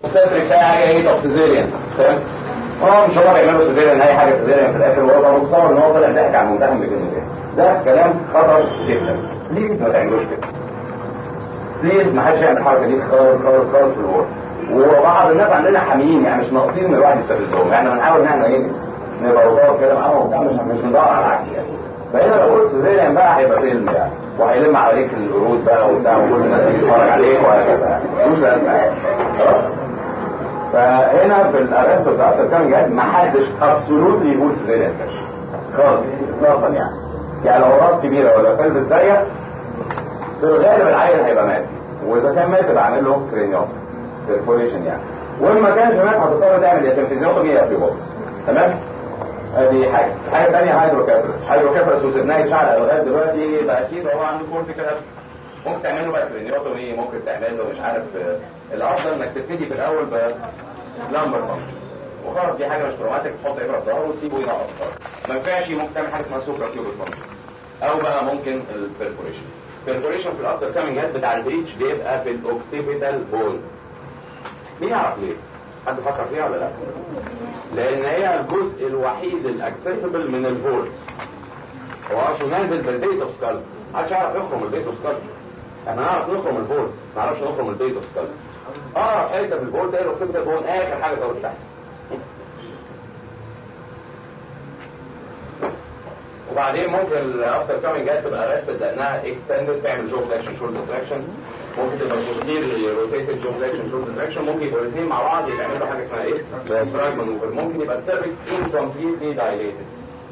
السنتريك اي حاجه ايه طب سيزيريان فاهم هو مش هو بيعملوا سيزيريان اي حاجه سيزيريان في الاخر وهو بقى متصور ان هو طلع ضحك على الممتحن بكلمتين ده كلام خطر جدا ليه ما تعملوش كده بليز ما حدش يعمل الحركه دي خالص خالص خالص في الورد وبعض الناس عندنا حاميين يعني مش ناقصين ان الواحد يستفزهم يعني بنحاول ان احنا ايه نبقى وضعوا كده معاهم وبتاع مش مش بندور على العكس يعني فهنا لو قلت سيزيريان بقى هيبقى فيلم يعني وهيلم عليك القرود بقى وبتاع وكل الناس تيجي تتفرج عليك وهكذا مش لازمه يعني خلاص فهنا في الارست بتاع الكام جهاز ما حدش ابسولوتلي يقول سيزيريان سيكشن خالص اطلاقا يعني يعني لو راس كبيره ولا قلب ضيق في الغالب العيل هيبقى مات واذا كان مات بعمل له كرينيوم بيرفوريشن يعني وان ما كانش مات هتضطر تعمل يا سيمفيزيوتومي يا فيبوت تمام ادي حاجه حاجه ثانيه هيدروكابرس هيدروكابرس وسبناه يشعل لغايه دلوقتي يبقى اكيد هو عنده كورتيكال ممكن تعمل له بقى كرينيوتومي ممكن تعمل له مش عارف الافضل انك تبتدي في الاول بلامبر فانكشن وخلاص دي حاجه مش تروماتيك تحط ابره في ظهره وتسيبه ينقط ما ينفعش ممكن تعمل حاجه اسمها سوبرا كيوبل فانكشن او بقى ممكن البرفوريشن البرفوريشن في الافتر كامينج هات بتاع البريتش بيبقى في الاوكسيبيتال بول مين يعرف ليه؟ حد فكر فيها ولا لا؟ لان هي الجزء الوحيد الاكسسبل من الفولت هو اصلا نازل بالبيس اوف سكال محدش يعرف يخرم البيس اوف سكال احنا نعرف نخرم الفولت ما نعرفش نخرم البيس اوف سكال اه حته في الفولت هي الاوكسيبيتال بول اخر حاجه خالص تحت وبعدين ممكن الافتر كامينج جات تبقى ريست لانها اكستندد تعمل جو فليكشن شولدر تراكشن ممكن تبقى بوستير روتيتد جو فليكشن شولدر تراكشن ممكن يبقوا الاثنين مع بعض يعملوا حاجه اسمها ايه؟ دراج مانوفر ممكن يبقى السيرفكس انكمبليتلي دايليتد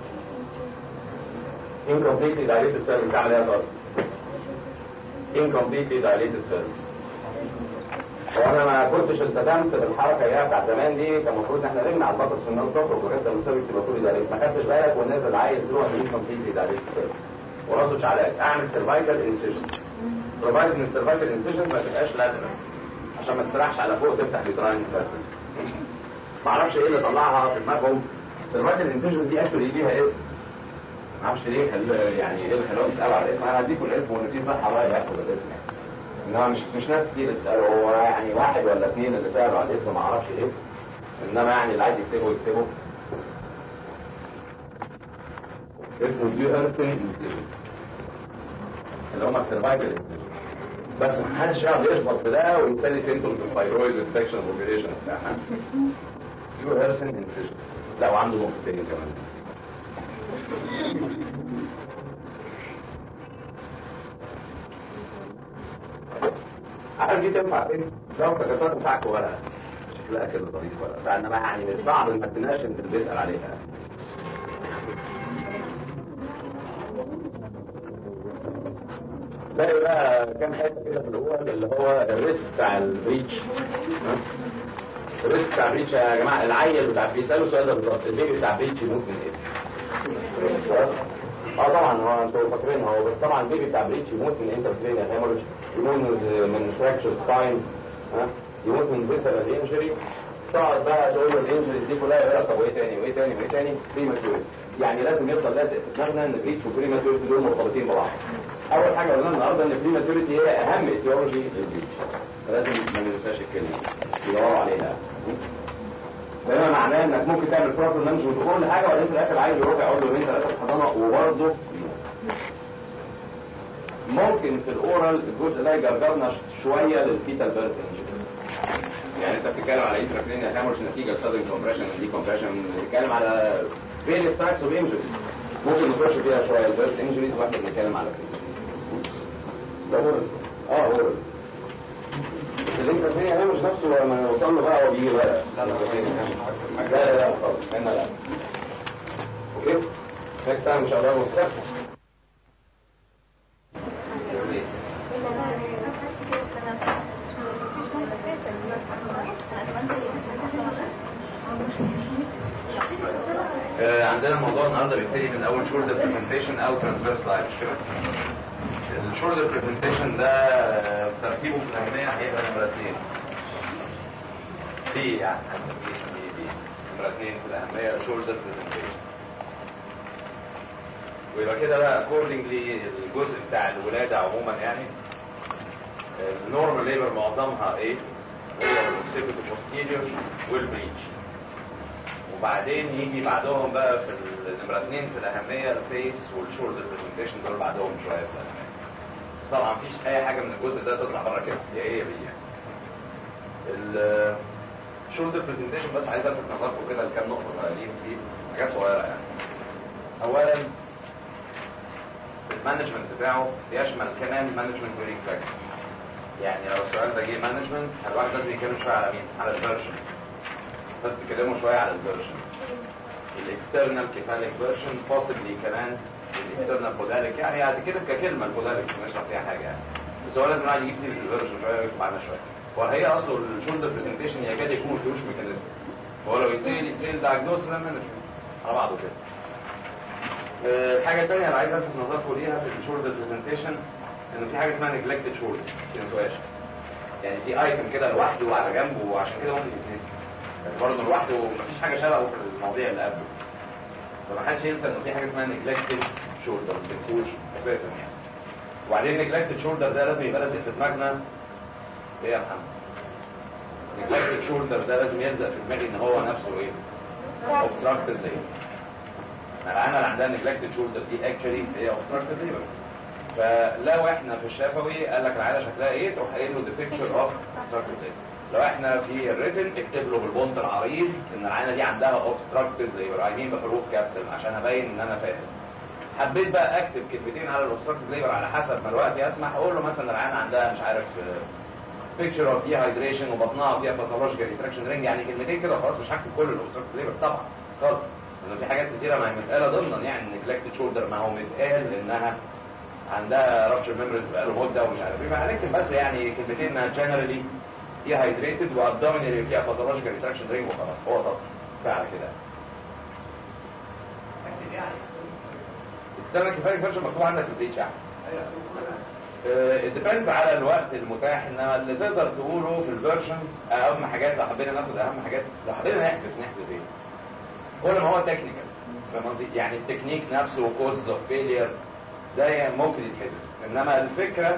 انكمبليتلي دايليتد سيرفكس اعمل ايه يا طارق؟ انكمبليتلي دايليتد سيرفكس هو انا ما كنتش التزمت بالحركه اللي هي بتاعت زمان دي كان المفروض ان احنا نمنع البطل في الناس تخرج وانت مستوي تبقى طول دايركت ما خدتش بالك ونزل عايز تروح من كومبليتلي دايركت وردش عليك اعمل سيرفايكال انسيجن بروفايد ان السيرفايكال انسيجن ما تبقاش لازمه عشان ما تسرحش على فوق تفتح ليتراين بس ما اعرفش ايه اللي طلعها في دماغهم السيرفايكال انسيجن دي اكشولي ليها اسم ما اعرفش ليه خل... يعني ايه اللي خلاهم يسالوا على الاسم انا هديكم الاسم وان في صحه بقى ياخد الاسم يعني انما مش مش ناس كتير تسأله هو يعني واحد ولا اثنين اللي سألوا على الاسم ما اعرفش ليه انما يعني اللي عايز يكتبه يكتبه اسمه ديو هيرسن اللي هم السرفايفل بس ما حدش يعرف يشبط في ده ويبتدي سيمتومز الفايرويد انفكشن اوبريشن بتاعها ديو هيرسن انسيجن لا وعنده نقطتين كمان عارف دي تنفع فين؟ لو التكتات بتاعك ورقه شكلها كده ظريف ورقه انما يعني مش صعب انك تناقش انت بتسال عليها باقي بقى كام حته كده في الاول اللي هو الريسك بتاع الريتش الريسك بتاع الريتش يا جماعه العيل بتاع بيسالوا السؤال ده بالظبط البيبي بتاع الريتش يموت من ايه؟ اه طبعا هو انتوا فاكرين هو بس طبعا البيبي بتاع بريتش يموت من انترفيريا هيموريج يموت من فراكشر سباين ها يموت من فيسرال انجري تقعد بقى تقول له الانجريز دي كلها يقول لك طب وايه تاني وايه تاني وايه تاني بريماتور يعني لازم يفضل لازق في دماغنا ان بريتش وبريماتوريتي دول مرتبطين ببعض اول حاجه قلنا النهارده ان البريماتوريتي هي اهم ايتيولوجي للبريتش لازم ما ننساش الكلمه يدوروا عليها ده معناه انك ممكن تعمل بروبر مانجمنت وكل حاجه وبعدين في الاخر عايز يروح يقعد له يومين ثلاثه في الحضانه وبرضه ممكن في الاورال الجزء ده يجرجرنا شويه للفيتال بيرث يعني انت بتتكلم على انتراكلينيا هامرش نتيجه سادن كومبريشن دي كومبريشن بتتكلم على فيريس تايبس اوف انجريز ممكن نخش فيها شويه البيرث انجريز واحنا بنتكلم على كده ده اورال اه اورال بس الانتراكلينيا هامرش نفسه لما يوصل له بقى هو بيجي ورق لا لا لا لا خالص هنا لا اوكي نكست تايم ان شاء الله والسبت عندنا الموضوع النهارده بيبتدي من اول شولدر برزنتيشن او ترانسفيرس لاين مش كده؟ الشولدر برزنتيشن ده ترتيبه في الاهميه هيبقى نمره اثنين. دي يعني هنسميه دي دي نمره اثنين في الاهميه شولدر برزنتيشن. ويبقى كده بقى اكوردنجلي الجزء بتاع الولاده عموما يعني النورمال ليبر معظمها ايه؟ اوكسيبيتو بوستيريور والبريتش وبعدين يجي بعدهم بقى في النمرة اتنين في الأهمية الفيس والشولدر برزنتيشن دول بعدهم شوية في الأهمية بس طبعا مفيش أي حاجة من الجزء ده تطلع بره كده دي هي دي يعني الشولدر برزنتيشن بس عايز الفت نظركم كده لكام نقطة صغيرين فيه حاجات صغيرة يعني أولا المانجمنت بتاعه يشمل كمان مانجمنت وريك براكتس يعني لو السؤال ده جه مانجمنت الواحد لازم يتكلم شويه على مين؟ على الفيرجن بس تكلموا شويه على الفيرجن الاكسترنال كيفاليك فيرجن بوسيبلي كمان الاكسترنال بوداليك يعني بعد كده ككلمه البوداليك مش هنشرح فيها حاجه يعني بس هو لازم الواحد يجيب سيره الفيرجن شويه ويكتب عنها شويه وهي اصله الشولدر برزنتيشن يكاد يكون ما فيهوش ميكانيزم هو لو يتسال يتسال دايجنوستس مانجمنت على بعضه كده الحاجة الثانية اللي عايز الفت نظركم ليها في الشولدر برزنتيشن ان في حاجة اسمها نجلكتد شولدر ما تنسوهاش يعني في ايتم كده لوحده وعلى جنبه وعشان كده ممكن يتنسي يعني برضه لوحده مفيش حاجة شبهه في المواضيع اللي قبله فما حدش ينسى ان في حاجة اسمها نجلكتد شولدر ما تنسوش اساسا يعني وبعدين نجلكتد شولدر ده لازم يبقى لازق في دماغنا ايه يا محمد نجلكتد شولدر ده لازم يلزق في دماغي ان هو نفسه ايه obstructed layer العينه اللي عندها نجلكتد شولدر دي اكشلي هي obstructed layer فلو احنا في الشفوي قال لك العينه شكلها ايه تروح قايل له the picture of obstructed layer لو احنا في الريتن اكتب له بالبونت العريض ان العينه دي عندها obstructed layer عايزين بحروف كابيتال عشان ابين ان انا فاهم حبيت بقى اكتب كلمتين على الاوبستراكتد لاير على حسب ما الوقت يسمح اقول له مثلا العينه عندها مش عارف بيكتشر اوف ديهايدريشن وبطنها فيها باثولوجيكال ريتراكشن رينج يعني كلمتين كده خلاص مش هكتب كل الاوبستراكتد لاير طبعا خالص لانه في حاجات كتيره ما هي متقاله ضمنا يعني نجلكتد شولدر ما هو متقال لانها عندها رابشر ميمبرز بقاله مده ومش عارف ايه فهنكتب بس يعني كلمتين انها جنرالي ديهايدريتد وابدومينال فيها باثولوجيكال ريتراكشن رينج وخلاص هو سطر فعلا كده استنى كفايه فيرجن مكتوب عندك في البيتش يعني ديبندز على الوقت المتاح انما اللي تقدر تقوله في الفيرجن اهم حاجات لو حبينا ناخد اهم حاجات لو حبينا نحسب نحسب ايه كل ما هو تكنيكال فاهم قصدي يعني التكنيك نفسه كوز اوف فيلير ده يعني ممكن يتحسب انما الفكره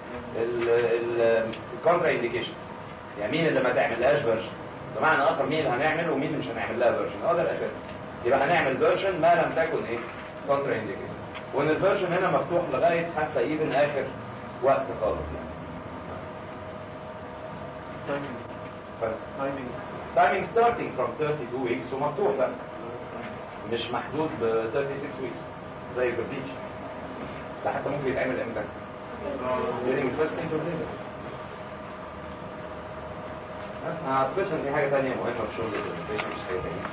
الكونترا انديكيشنز يعني مين اللي ما تعملهاش فيرجن بمعنى اخر مين اللي هنعمل ومين اللي مش هنعمل لها فيرجن اه ده الاساس يبقى هنعمل فيرجن ما لم تكن ايه كونترا انديكيشن وان الفيرجن هنا مفتوح لغايه حتى ايفن اخر وقت خالص يعني تايمينج ستارتنج فروم 32 ويكس ومفتوح بقى مش محدود ب 36 ويكس زي في البيتش ده حتى ممكن يتعمل امتى؟ during the first stage of labor بس ما اعتقدش ان في حاجه ثانيه مهمه في شغل البرزنتيشن مش حاجه ثانيه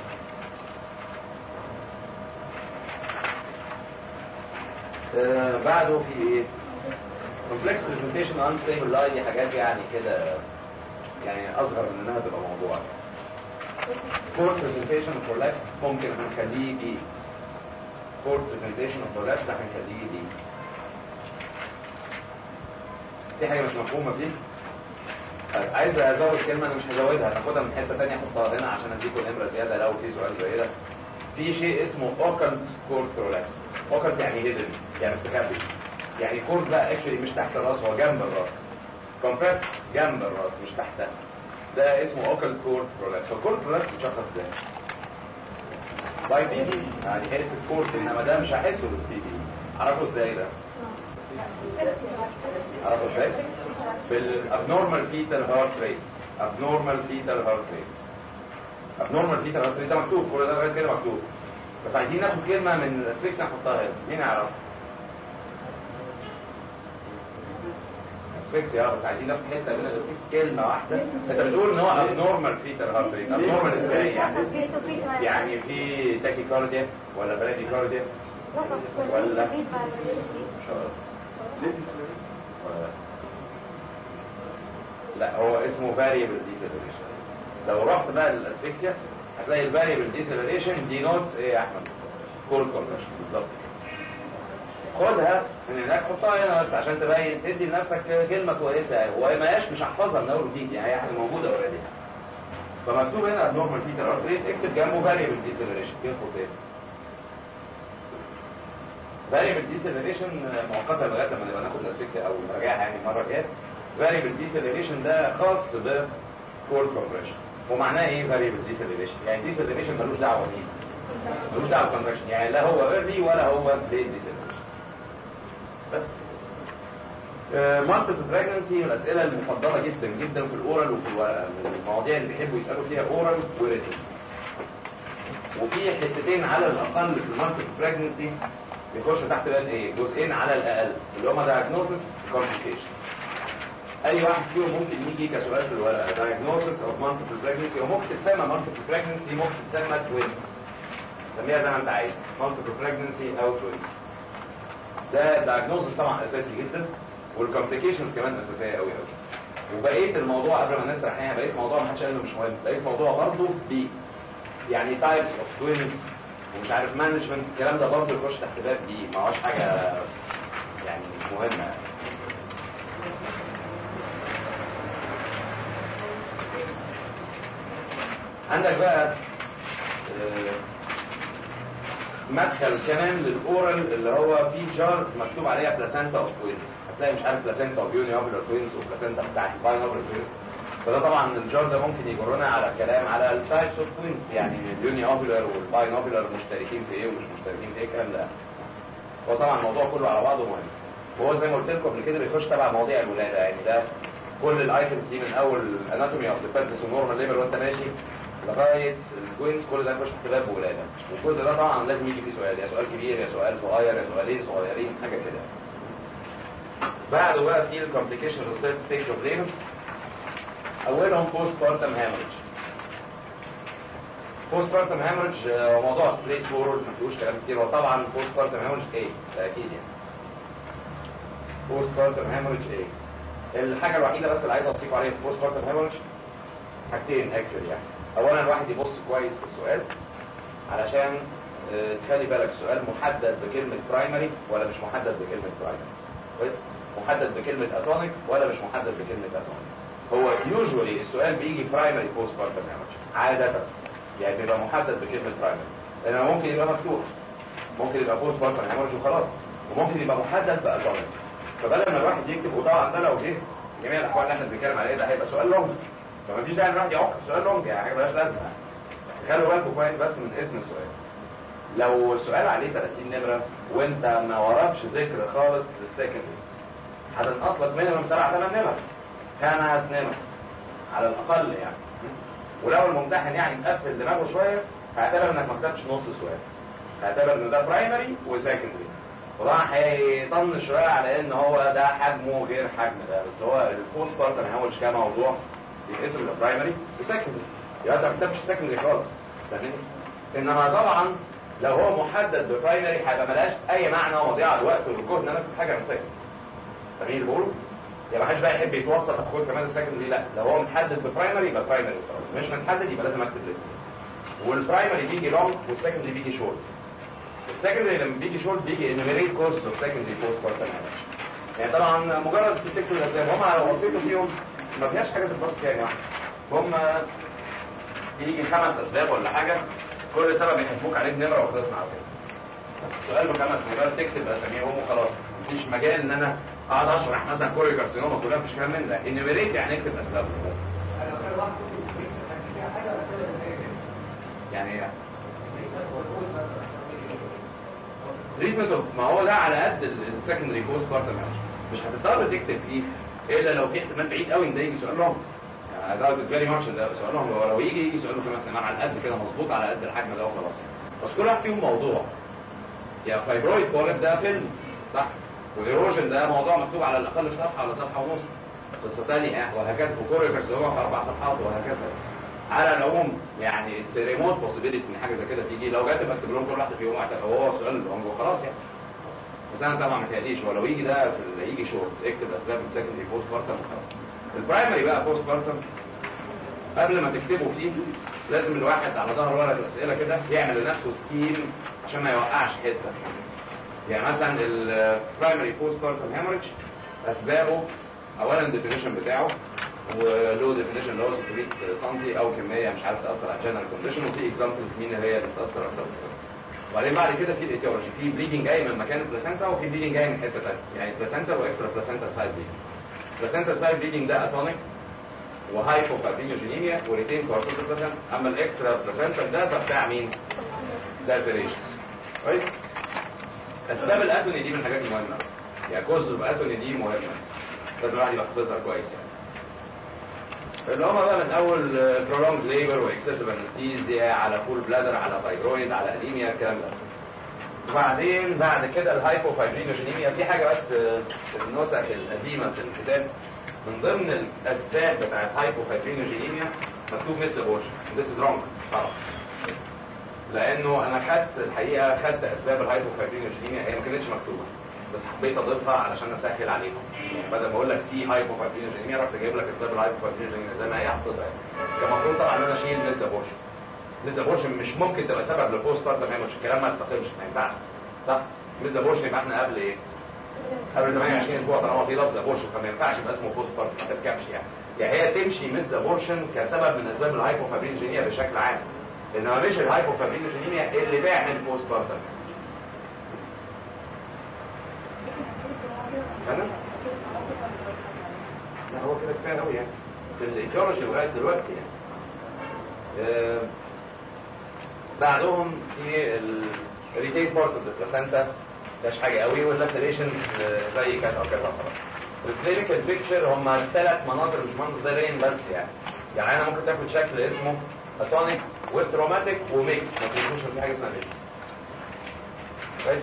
آه بعده في ايه؟ complex presentation unstable lie دي حاجات يعني كده يعني اصغر من انها تبقى موضوع core presentation of collapse ممكن هنخليه دي core presentation of collapse ده هنخليه دي دي حاجه مش مفهومه فيه طيب عايز ازود كلمه انا مش هزودها هاخدها من حته ثانيه احطها هنا عشان اديكم نمره زياده لو في سؤال زي ده في شيء اسمه اوكلت كورد برولابس اوكلت يعني هيدن يعني مستخبي يعني كورد بقى اكشلي مش تحت الراس هو جنب الراس كومبريس جنب الراس مش تحتها ده اسمه اوكلت كورد برولابس فالكورد برولابس بيتشخص ازاي؟ باي بي دي يعني حس الكورد انما ده مش هحسه بالبي دي اعرفه ازاي ده؟ اعرفه ازاي؟ بالابنورمال فيتال هارت ريت ابنورمال فيتال هارت ريت ابنورمال فيتال هارت ريت ده مكتوب كل ده لغايه كده مكتوب بس عايزين ناخد كلمه من الاسفكس نحطها هنا مين يعرف؟ اسفكس يا بس عايزين ناخد حته من الاسفكس كلمه واحده انت بتقول ان هو ابنورمال فيتال هارت ريت ابنورمال ازاي يعني؟ يعني في تاكيكارديا ولا براديكارديا ولا ولا لا هو اسمه variable deceleration لو رحت بقى للاسفكسيا هتلاقي الفاريبل ديسلريشن دي نوتس ايه يا احمد كول كونفرشن بالظبط خدها من هناك حطها هنا بس عشان تبين تدي لنفسك كلمه كويسه وما هياش مش هحفظها من اول وجديد يعني هي حاجه موجوده اوريدي فمكتوب هنا نورمال فيتال ارت ريت اكتب جنبه فاريبل ديسلريشن بين قوسين فاريبل ديسلريشن مؤقتا لغايه لما نبقى ناخد الاسفكسيا او نراجعها يعني المره الجايه فاريبل ديسلريشن ده خاص ب كولد كومبريشن ومعناه ايه فاريبل ديسليفيشن يعني ديسليفيشن ملوش دعوه بيه ملوش دعوه بالكونتراكشن يعني لا هو ايرلي ولا هو ليت ديسليفيشن بس مالتيبل بريجنسي من الاسئله المفضله جدا جدا في الاورال وفي الورقه من المواضيع اللي بيحبوا يسالوا فيها اورال وريتن وفي حتتين على الاقل في المالتيبل بريجنسي بيخشوا تحت بقى ايه جزئين على الاقل اللي هما دايجنوسيس كومبليكيشن اي واحد فيهم ممكن يجي كسؤال في الورقه دايجنوسيس اوف مالتيبل بريجنسي وممكن تتسمى مالتيبل بريجنسي ممكن تتسمى توينز سميها زي ما انت عايز مالتيبل بريجنسي او توينز ده دايجنوسيس طبعا اساسي جدا والكومبليكيشنز كمان اساسيه قوي قوي وبقيه الموضوع قبل ما نسرح يعني بقيه الموضوع ما حدش قال مش مهم بقيه الموضوع برضه ب يعني تايبس اوف توينز ومش عارف مانجمنت الكلام ده برضه يخش تحت باب دي ما هوش حاجه يعني مهمه عندك بقى آه، مدخل كمان للاورال اللي هو فيه جارز مكتوب عليها بلاسنتا اوف توينز هتلاقي مش عارف بلاسنتا اوف يوني اوفلر توينز وبلاسنتا بتاعت باين اوفلر توينز فده طبعا الجار ده ممكن يجرنا على كلام على التايبس اوف توينز يعني اليوني اوفلر والباين اوفلر مشتركين في ايه ومش مشتركين في ايه الكلام ده هو طبعا الموضوع كله على بعضه مهم وهو زي ما قلت لكم قبل كده بيخش تبع مواضيع الولاده يعني ده كل الايتمز دي من اول اناتومي اوف ذا فيتس ونورمال ليفل وانت ماشي لغايه الكوينز كل ده يخش في باب ولاده والجزء ده طبعا لازم يجي فيه سؤال يا سؤال كبير يا سؤال صغير يا سؤالين صغيرين حاجه كده بعده بقى في الكومبليكيشنز اوف ثيرد ستيج اوف ليبر اولهم بوست بارتم هامرج بوست بارتم هامرج موضوع ستريت فورورد ما فيهوش كلام كتير وطبعا بوست بارتم هامرج ايه ده اكيد يعني بوست بارتم هامرج ايه الحاجه الوحيده بس اللي عايز اوصيكم عليها في بوست بارتم هامرج حاجتين اكتر يعني اولا الواحد يبص كويس في السؤال علشان آه، تخلي بالك السؤال محدد بكلمة برايمري ولا مش محدد بكلمة برايمري كويس محدد بكلمة اتونيك ولا مش محدد بكلمة اتونيك هو يوجوالي السؤال بيجي برايمري بوست بارتم هامرج عادة يعني بيبقى محدد بكلمة برايمري لانه ممكن يبقى مفتوح ممكن يبقى بوست بارتم هامرج وخلاص وممكن يبقى محدد باتونيك فبدل ما الواحد يكتب وطبعا ده لو جه جميع الاحوال اللي احنا بنتكلم عليها ده هيبقى سؤال لونج فما فيش داعي الواحد يعق في سؤال لونج يعني حاجه مالهاش لازمه خلوا بالكم كويس بس من اسم السؤال لو السؤال عليه 30 نمره وانت ما وراكش ذكر خالص للسكندري هتنقص لك مينيمم سبع ثمان نمر خمس نمر على الاقل يعني ولو الممتحن يعني مقفل دماغه شويه هيعتبر انك ما كتبتش نص سؤال هيعتبر ان ده برايمري وسكندري طبعا هيطنش شويه على ان هو ده حجمه غير حجم ده بس هو البوست بارتر هاولش كموضوع بيتقسم الى برايمري وسكندري يبقى انت ما كتبتش سكندري خالص فاهمني انما طبعا لو هو محدد ببرايمري هيبقى ملهاش اي معنى ومضيعه الوقت والجهد ان انا اكتب حاجه من سكندري فاهمين اللي بقوله؟ يبقى محدش بقى يحب يتوسط اخد كمان السكندري لا لو هو متحدد ببرايمري يبقى برايمري خلاص مش متحدد يبقى لازم اكتب الاثنين والبرايمري بيجي لونج والسكندري بيجي شورت السكندري لما بيجي شورت بيجي انيميريت كوست اوف سكندري بوست بارتم يعني طبعا مجرد تفتكروا الاسباب هم لو بصيتوا فيهم ما فيهاش حاجه تتبص فيها يعني هم بيجي خمس اسباب ولا حاجه كل سبب يحاسبوك عليه بنمره وخلصنا على كده بس السؤال بخمس نمرات تكتب اساميهم وخلاص مفيش مجال ان انا اقعد اشرح مثلا كوري كارسينوما كلها مفيش كلام من ده انيميريت يعني اكتب اسبابهم بس يعني ايه تريتمنت ما هو ده على قد السكندري بوست بارتم مش هتضطر تكتب فيه الا لو في احتمال بعيد قوي ان ده يجي سؤال لهم يعني ده فيري ماتش ده سؤال لهم لو يجي يجي سؤال خمس سنين على قد كده مظبوط على قد الحجم ده وخلاص بس كل واحد فيهم موضوع يا فايبرويد بوليب ده فيلم صح وايروجن ده موضوع مكتوب على الاقل في صفحه ولا صفحه ونص قصه ثانيه وهكذا وكوري كارسينوما في اربع صفحات وهكذا على العموم يعني اتس ريموت بوسيبيليتي ان حاجه زي كده تيجي لو جت بكتب لهم كل واحده فيهم هو سؤال اللونج وخلاص يعني بس انا طبعا ما تقليش هو لو يجي ده في ال- يجي شورت اكتب اسباب من سكندري بوست بارتم وخلاص البرايمري بقى بوست بارتم قبل ما تكتبه فيه لازم الواحد على ظهر ورقه الاسئله كده يعمل لنفسه سكيم عشان ما يوقعش حته يعني مثلا البرايمري بوست بارتم هيموريدج اسبابه اولا الديفينيشن بتاعه وله ديفينيشن اللي هو 600 سم او كميه مش عارف تاثر على الجنرال كونديشن وفي اكزامبلز مين هي اللي بتاثر اكتر وبعدين بعد كده في الايتيولوجي في بليدنج جاي من مكان البلاسنتا وفي بليدنج جاي من حته ثانيه يعني بلاسنتا واكسترا بلاسنتا سايد بليدنج بلاسنتا سايد بليدنج ده اتونيك وهايبوفابرينوجينيميا وريتين كورتيكال بلاسنتا اما الاكسترا بلاسنتا ده بتاع مين؟ لازريشنز كويس؟ اسباب الاتوني دي من الحاجات المهمه يعني كوز الاتوني دي مهمه لازم الواحد يبقى حافظها كويس يعني اللي هما بقى من اول برولونج ليبر واكسسيف انستيزيا على فول بلادر على فايبرويد على انيميا الكلام ده وبعدين بعد كده الهايبوفايبرينوجينيميا في حاجه بس في النسخ القديمه في الكتاب من ضمن الاسباب بتاعت هايبوفايبرينوجينيميا مكتوب مثل بوش ذس از رونج خلاص لانه انا خدت الحقيقه خدت اسباب الهايبوفايبرينوجينيميا هي ما كانتش مكتوبه بس حبيت اضيفها علشان اسهل عليكم يعني بدل ما اقول لك سي هايبوفايبرينوجينيميا رحت جايب لك اسباب الهايبوفايبرينوجينيميا زي ما هي حطيتها يعني كان المفروض طبعا ان انا اشيل ميس ابورشن ميس ابورشن مش ممكن تبقى سبب لبوست بارتم هيموش الكلام ما يستقيمش ما ينفعش صح ميس ابورشن يبقى احنا قبل ايه؟ قبل 28 اسبوع طالما في لفظ ابورشن فما ينفعش يبقى اسمه بوست بارتم ما تركبش يعني يعني هي تمشي ميس ابورشن كسبب من اسباب الهايبوفايبرينوجينيميا بشكل عام انما مش الهايبوفايبرينوجينيميا اللي تعمل بوست بارتم انا لا هو كده كفايه قوي يعني في الايديولوجي لغايه دلوقتي يعني آه بعدهم في الريتين بارت اوف البلاسنتا مش حاجه قوي واللاسيليشن زي كذا او كذا خلاص الكلينيكال بيكتشر هم ثلاث مناظر مش منظرين بس يعني يعني انا ممكن تاخد شكل اسمه اتونيك وتروماتيك وميكس ما تنسوش في حاجه اسمها ميكس كويس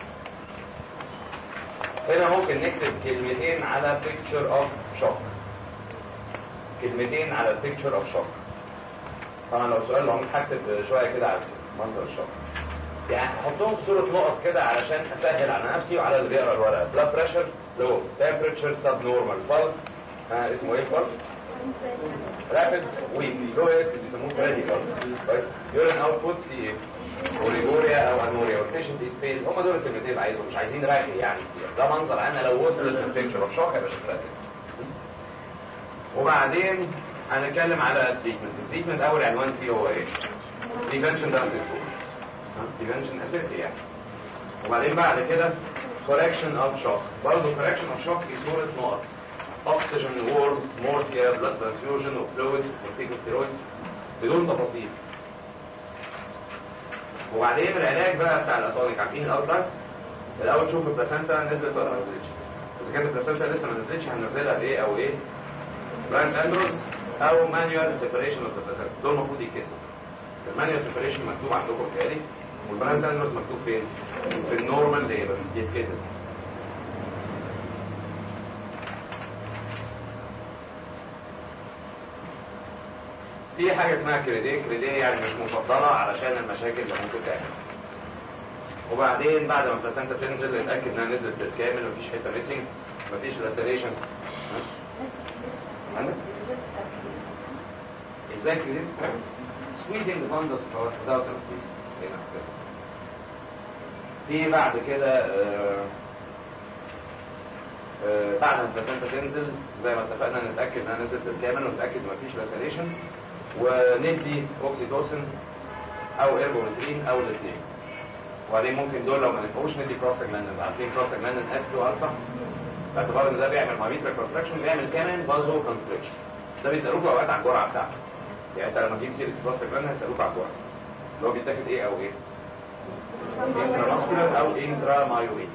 هنا ممكن نكتب كلمتين على picture of shock كلمتين على picture of shock طبعا لو سؤال لو هكتب شويه كده على منظر الشوك يعني هحطهم في صوره نقط كده علشان اسهل على نفسي وعلى اللي بيقرا الورقه بلاد بريشر لو تمبريتشر سب نورمال بالس آه اسمه ايه بالس رابيد ويك لو اس بيسموه فريدي بالس كويس يورين اوتبوت في ايه اوريجوريا او انوريا والبيشنت از بيل هم دول الكلمتين اللي عايزهم مش عايزين راغي يعني كتير ده منظر انا لو وصلت للبيكتشر اوف شوك هيبقى شكلها كده وبعدين هنتكلم على التريتمنت التريتمنت اول عنوان فيه هو ايه بريفنشن ده بريفنشن اساسي يعني وبعدين بعد كده correction of shock برضه correction of shock في صورة نقط oxygen wards morphia blood transfusion وفلويد وكورتيكوستيرويدز بدون تفاصيل وبعدين العلاج بقى بتاع الاتونيك عارفين الاوتلاين الاول تشوف البلاسنتا نزلت ولا ما نزلتش اذا كانت البلاسنتا لسه ما نزلتش هننزلها بايه او ايه براند اندروس او مانيوال سيبريشن اوف ذا بلاسنتا دول المفروض يتكتبوا المانيوال سيبريشن مكتوب عندكم تاني والبراند اندروس مكتوب فين في النورمال ليبر يتكتب في حاجة اسمها كريديه كريديه يعني مش مفضلة علشان المشاكل اللي ممكن تعمل وبعدين بعد ما البلاسنتا تنزل نتأكد انها نزلت بالكامل مفيش حتة ميسنج مفيش لاسيليشنز عندك؟ ازاي كريديه؟ squeezing the fundus without anesthesia هنا كده. في بعد كده آه آه بعد ما البلاسنتا تنزل زي ما اتفقنا نتأكد انها نزلت بالكامل ونتأكد مفيش لاسيليشن وندي اوكسيتوسن او ايربومترين او الاثنين وبعدين ممكن دول لو ما نفعوش ندي بروستاجلاندين عارفين بروستاجلاندين اف 2 الفا باعتبار ان ده بيعمل مايترا كونتراكشن بيعمل كمان فازو كونستريكشن ده بيسالوك اوقات على الجرعه بتاعته يعني انت لما تجيب سيره بروستاجلاندين هيسالوك على الجرعه اللي هو بيتاخد ايه او ايه انترا ماسكولار او انترا مايويد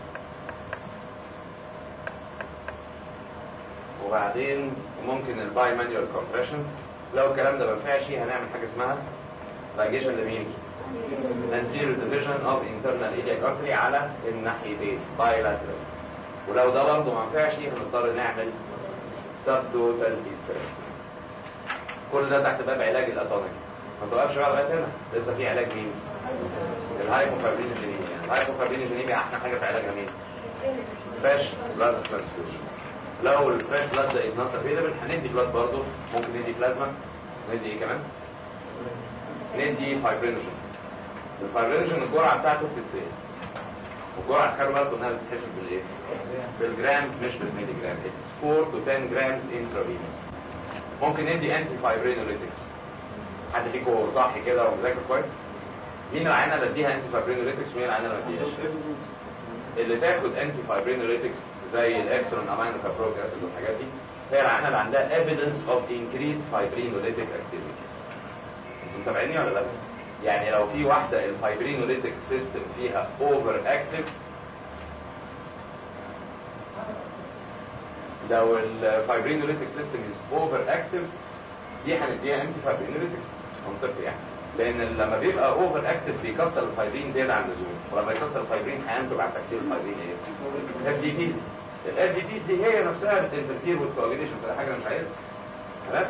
وبعدين ممكن الباي مانيوال كومبريشن لو الكلام ده ما ينفعش هنعمل حاجه اسمها لايجيشن لمين؟ anterior division of internal iliac artery على الناحيتين bilateral ولو ده برضه ما ينفعش هنضطر نعمل subtotal hysterectomy كل ده تحت باب علاج الاتونيك ما توقفش بقى لغايه هنا لسه في علاج مين؟ الهايبوفابرينوجينيميا الهايبوفابرينوجينيميا احسن حاجه في علاجها مين؟ فريش بلاد ترانسفيوجن لو الفريش بلاد ده از نوت افيلبل هندي بلاد برضه ممكن ندي بلازما ندي ايه كمان؟ ندي فايبرينوجين الفايبرينوجين الجرعه بتاعته بتتسال والجرعه خلوا بالكم انها بتتحسب بالايه؟ بالجرامز مش بالميلي جرام اتس 4 to 10 جرامز انترافينوس ممكن ندي انتي فايبرينوليتكس حد فيكم صح كده ومذاكر كويس؟ مين العينه اللي اديها انتي فايبرينوليتكس ومين العينه اللي ما اديهاش؟ اللي تاخد انتي فايبرينوليتكس زي الاكسون امينو كابروك اسيد والحاجات دي هي العينه اللي عندها evidence of increased fibrinolytic activity انتوا متابعيني ولا لا؟ يعني لو في واحده الفايبرينوليتيك سيستم فيها اوفر اكتف لو الفايبرينوليتيك سيستم از اوفر اكتف دي هنديها انتي فايبرينوليتكس منطقي يعني لان لما بيبقى اوفر اكتف بيكسر الفايبرين زياده عن اللزوم ولما يكسر الفايبرين هينتج عن تكسير الفايبرين ايه؟ اف دي بيز الاف دي بيز دي هي نفسها بتنترفير والكواجيليشن فده حاجه انا مش عايزها تمام؟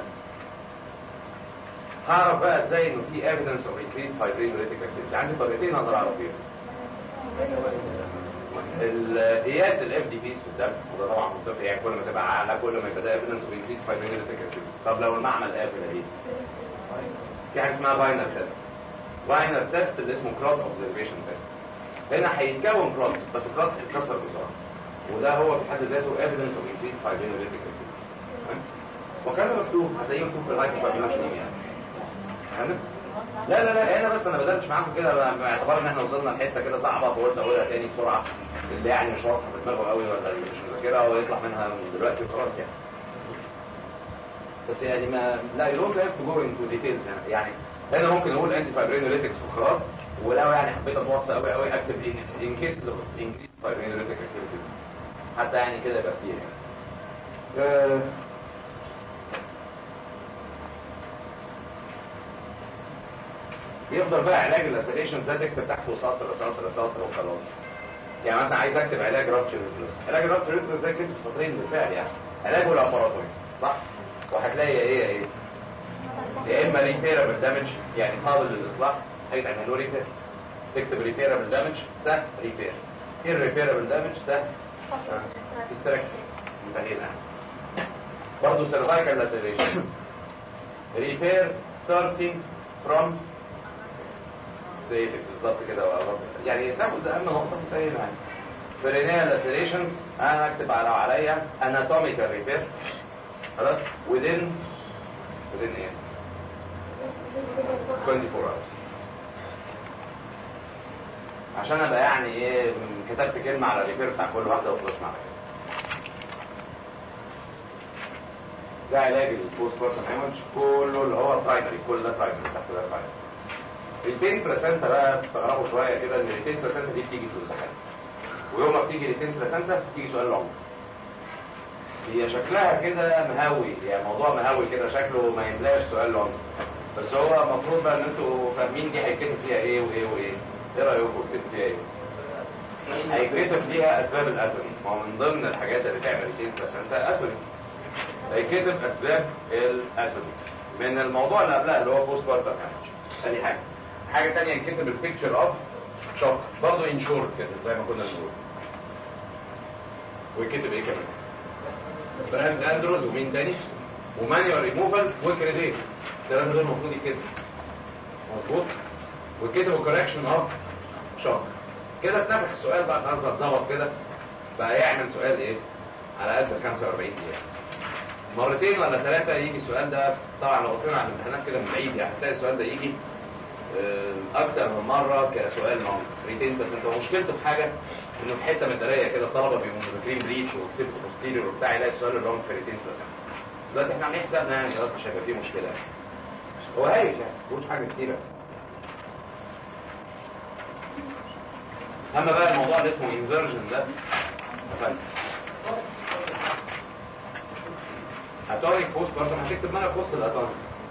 هعرف بقى ازاي انه في ايفيدنس اوف انكريز فايبرينوليتيك اكتيفيتي عندي طريقتين اقدر اعرف بيهم القياس الاف دي بيز في الدم وده طبعا منطقي يعني كل ما تبقى اعلى كل ما يبقى ده ايفيدنس اوف انكريز فايبرينوليتيك اكتيفيتي طب لو المعمل قافل اهي في حاجه اسمها فاينر تيست فاينر تيست اللي اسمه كلوت اوبزرفيشن تيست هنا هيتكون كلوت بس الكلوت هيتكسر بسرعه وده هو في حد ذاته ايفيدنس اوف انكريز فايبرينوليتيك اكتيفيتي وكان مكتوب هتلاقيه مكتوب في الهايبر فايبرينوليتيك يعني فاهم؟ لا لا لا انا بس انا بدأتش معاكم كده باعتبار ان احنا وصلنا لحته كده صعبه فقلت اقولها تاني بسرعه اللي يعني مش واضحه في دماغه قوي ولا اللي مش مذاكرها ويطلع منها من دلوقتي وخلاص يعني بس يعني ما لا يو دونت هاف تو جو انتو ديتيلز يعني يعني انا ممكن اقول انتي فايبرينوليتكس وخلاص ولو يعني حبيت اتوصى قوي قوي اكتب ان كيس اوف انكريز فايبرينوليتك اكتيفيتي حتى يعني كده يبقى كتير يعني أه يفضل بقى علاج اللاسيليشن ده تكتب تحته سطر سطر سطر وخلاص يعني مثلا عايز اكتب علاج رابتشر ريتروس علاج الرابتشر ريتروس ده كتب سطرين بالفعل يعني علاجه لاباراتوري صح وهتلاقي ايه ايه يا اما ريبيرابل دامج يعني قابل للاصلاح هيتعمل له ريبير تكتب ريبيرابل دامج سهل ريبير ايه الريبيرابل دامج سهل تسترك انتهينا برضه سيرفايكال لاسيليشن ريبير ستارتنج فروم زي بالظبط كده يعني تاخد اهم نقطه في التاريخ يعني فرينيال لاسيليشنز انا هكتب على عليا اناتوميكال ريبير خلاص within within ايه 24 hours عشان ابقى يعني ايه كتبت كلمه على الريبير بتاع كل واحده وخلصنا على كده ده علاج البوست بارتم هيمج كله اللي هو برايمري كل ده برايمري تحت ده برايمري التين بلاسنتا بقى تستغربوا شويه كده ان التين بلاسنتا دي بتيجي في الامتحان ويوم ما بتيجي التين بلاسنتا بتيجي سؤال لونج هي شكلها كده مهوي يعني موضوع مهوي كده شكله ما يملاش سؤال لونج بس هو المفروض بقى ان انتوا فاهمين دي هيتكتب فيها ايه وايه وايه ايه رايكم يتكتب فيها ايه هيتكتب فيها اسباب الاتومي ما هو من ضمن الحاجات اللي تعمل التين بلاسنتا اتومي هيتكتب اسباب الاتومي من الموضوع اللي قبلها اللي هو بوست بارتر ثاني حاجه حاجة تانية ينكتب البيكتشر اوف شوك برضه ان شورت كده زي ما كنا بنقول ويكتب ايه كمان براند اندروز ومين تاني ومانيوال ريموفال وكريديت الكلام ده المفروض يتكتب مظبوط ويكتب كوركشن اوف شوك كده اتنفخ السؤال بقى خلاص بقى اتظبط كده بقى يعمل سؤال ايه على قد 45 دقيقة مرتين ولا ثلاثة يجي السؤال ده طبعا لو بصينا على الامتحانات كده من بعيد يعني هتلاقي السؤال ده يجي اكتر من مره كسؤال نوم ريتين بس انت مشكلته في حاجه انه في حته مداريه كده الطلبه بيبقوا مذاكرين بليتش وكسبت بوستيريور وبتاع يلاقي السؤال اللي هو في ريتين بس دلوقتي احنا عاملين حسابنا يعني خلاص مش هيبقى فيه مشكله يعني هو هايش يعني مش حاجه كتيره اما بقى الموضوع اللي اسمه انفيرجن ده قفلت اتونيك بوست برضه هتكتب معايا في وسط الاتونيك